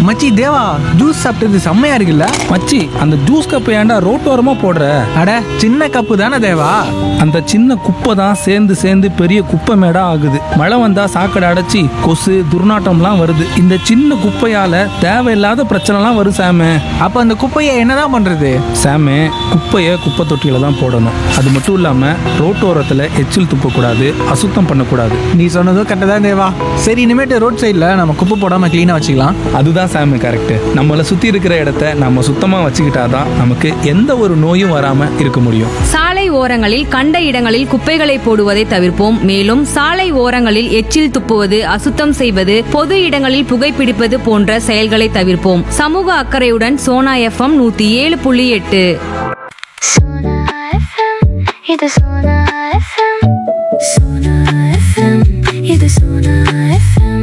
மச்சி தேவா ஜூஸ் சாப்பிட்டது செம்மையா இருக்குல்ல மச்சி அந்த ஜூஸ் கப்பை ஏன்டா ரோட்டோரமா போடுற அட சின்ன கப்பு தானே தேவா அந்த சின்ன குப்பை தான் சேர்ந்து சேர்ந்து பெரிய குப்பை மேடா ஆகுது மழை வந்தா சாக்கடை அடைச்சி கொசு துர்நாற்றம்லாம் வருது இந்த சின்ன குப்பையால தேவையில்லாத பிரச்சனைலாம் வரும் சாமு அப்ப அந்த குப்பையை என்னதான் பண்றது சாமு குப்பையை குப்பை தொட்டியில தான் போடணும் அது மட்டும் இல்லாம ரோட்டோரத்துல எச்சில் துப்பக்கூடாது அசுத்தம் பண்ணக்கூடாது நீ சொன்னதும் கரெக்டாக தான் தேவா சரி இனிமேட்டு ரோட் சைடில் நம்ம குப்பை போடாம க்ளீனாக வச்சுக்கலாம் அதுதான் சாமி கரெக்ட் நம்மளை சுத்தி இருக்கிற இடத்த நம்ம சுத்தமா வச்சுக்கிட்டாதான் நமக்கு எந்த ஒரு நோயும் வராம இருக்க முடியும் சாலை ஓரங்களில் கண்ட இடங்களில் குப்பைகளை போடுவதை தவிர்ப்போம் மேலும் சாலை ஓரங்களில் எச்சில் துப்புவது அசுத்தம் செய்வது பொது இடங்களில் புகைப்பிடிப்பது போன்ற செயல்களை தவிர்ப்போம் சமூக அக்கறையுடன் சோனா எஃப்எம் நூத்தி ஏழு புள்ளி எட்டு Sona FM, இது Sona FM. Sona FM, இது Sona FM.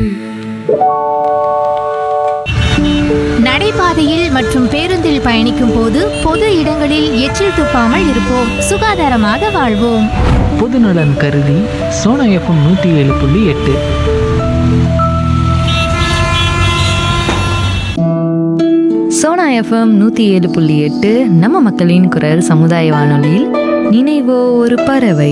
நடைபாதையில் மற்றும் பேருந்தில் பயணிக்கும் போது பொது இடங்களில் எச்சில் துப்பாமல் இருப்போம் சுகாதாரமாக வாழ்வோம் பொதுநலன் கருதி சோனா எஃப்எம் நூற்றி ஏழு புள்ளி எட்டு சோனா எஃப்எம் நூற்றி ஏழு புள்ளி எட்டு நம்ம மக்களின் குரல் சமுதாய வானொலியில் நினைவோ ஒரு பறவை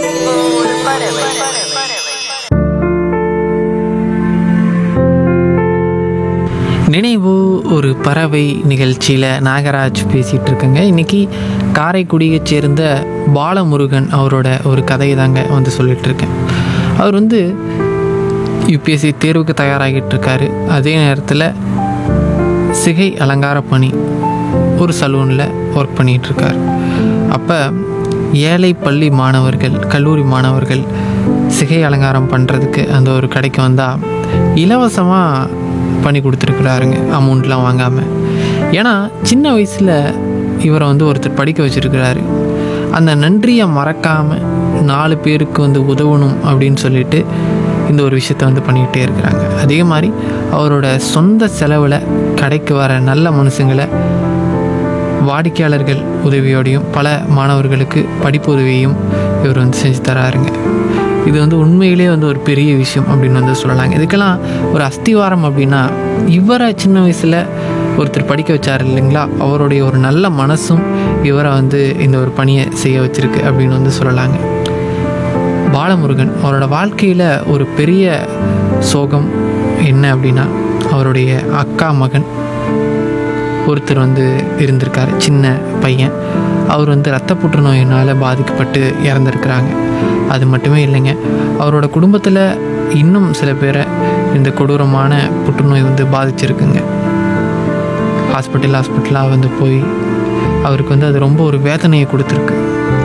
நினைவு ஒரு பறவை நிகழ்ச்சியில் நாகராஜ் பேசிகிட்டு இருக்கேங்க இன்றைக்கி காரைக்குடியைச் சேர்ந்த பாலமுருகன் அவரோட ஒரு கதையை தாங்க வந்து சொல்லிட்டு இருக்கேன் அவர் வந்து யூபிஎஸ்சி தேர்வுக்கு தயாராகிட்டு இருக்காரு அதே நேரத்தில் சிகை அலங்கார பணி ஒரு சலூனில் ஒர்க் பண்ணிகிட்டு இருக்கார் அப்போ ஏழை பள்ளி மாணவர்கள் கல்லூரி மாணவர்கள் சிகை அலங்காரம் பண்ணுறதுக்கு அந்த ஒரு கடைக்கு வந்தால் இலவசமாக பண்ணி கொடுத்துருக்குறாருங்க அமௌண்ட்லாம் வாங்காமல் ஏன்னா சின்ன வயசில் இவரை வந்து ஒருத்தர் படிக்க வச்சுருக்கிறாரு அந்த நன்றியை மறக்காமல் நாலு பேருக்கு வந்து உதவணும் அப்படின்னு சொல்லிட்டு இந்த ஒரு விஷயத்த வந்து பண்ணிக்கிட்டே இருக்கிறாங்க அதே மாதிரி அவரோட சொந்த செலவில் கடைக்கு வர நல்ல மனுஷங்களை வாடிக்கையாளர்கள் உதவியோடையும் பல மாணவர்களுக்கு படிப்பு உதவியையும் இவர் வந்து செஞ்சு தராருங்க இது வந்து உண்மையிலே வந்து ஒரு பெரிய விஷயம் அப்படின்னு வந்து சொல்லலாங்க இதுக்கெல்லாம் ஒரு அஸ்திவாரம் அப்படின்னா இவரை சின்ன வயசில் ஒருத்தர் படிக்க வச்சார் இல்லைங்களா அவருடைய ஒரு நல்ல மனசும் இவரை வந்து இந்த ஒரு பணியை செய்ய வச்சிருக்கு அப்படின்னு வந்து சொல்லலாங்க பாலமுருகன் அவரோட வாழ்க்கையில் ஒரு பெரிய சோகம் என்ன அப்படின்னா அவருடைய அக்கா மகன் ஒருத்தர் வந்து இருந்திருக்காரு சின்ன பையன் அவர் வந்து இரத்த புற்றுநோயினால் பாதிக்கப்பட்டு இறந்துருக்கிறாங்க அது மட்டுமே இல்லைங்க அவரோட குடும்பத்தில் இன்னும் சில பேரை இந்த கொடூரமான புற்றுநோய் வந்து பாதிச்சிருக்குங்க ஹாஸ்பிட்டல் ஹாஸ்பிட்டலாக வந்து போய் அவருக்கு வந்து அது ரொம்ப ஒரு வேதனையை கொடுத்துருக்கு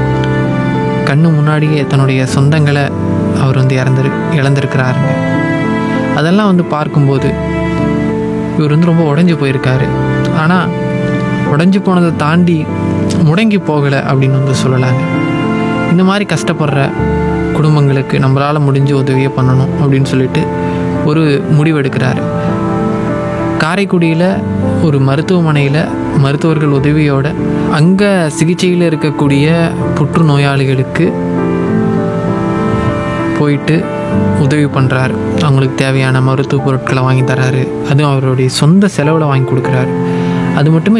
கண்ணு முன்னாடியே தன்னுடைய சொந்தங்களை அவர் வந்து இறந்துரு இழந்திருக்கிறாருங்க அதெல்லாம் வந்து பார்க்கும்போது இவர் வந்து ரொம்ப உடஞ்சி போயிருக்காரு ஆனால் உடஞ்சி போனதை தாண்டி முடங்கி போகலை அப்படின்னு வந்து சொல்லலாங்க இந்த மாதிரி கஷ்டப்படுற குடும்பங்களுக்கு நம்மளால் முடிஞ்ச உதவியை பண்ணணும் அப்படின்னு சொல்லிட்டு ஒரு முடிவெடுக்கிறாரு காரைக்குடியில் ஒரு மருத்துவமனையில் மருத்துவர்கள் உதவியோட அங்கே சிகிச்சையில் இருக்கக்கூடிய புற்றுநோயாளிகளுக்கு போயிட்டு உதவி பண்ணுறாரு அவங்களுக்கு தேவையான மருத்துவ பொருட்களை வாங்கி தராரு அதுவும் அவருடைய சொந்த செலவில் வாங்கி கொடுக்குறாரு அது மட்டுமே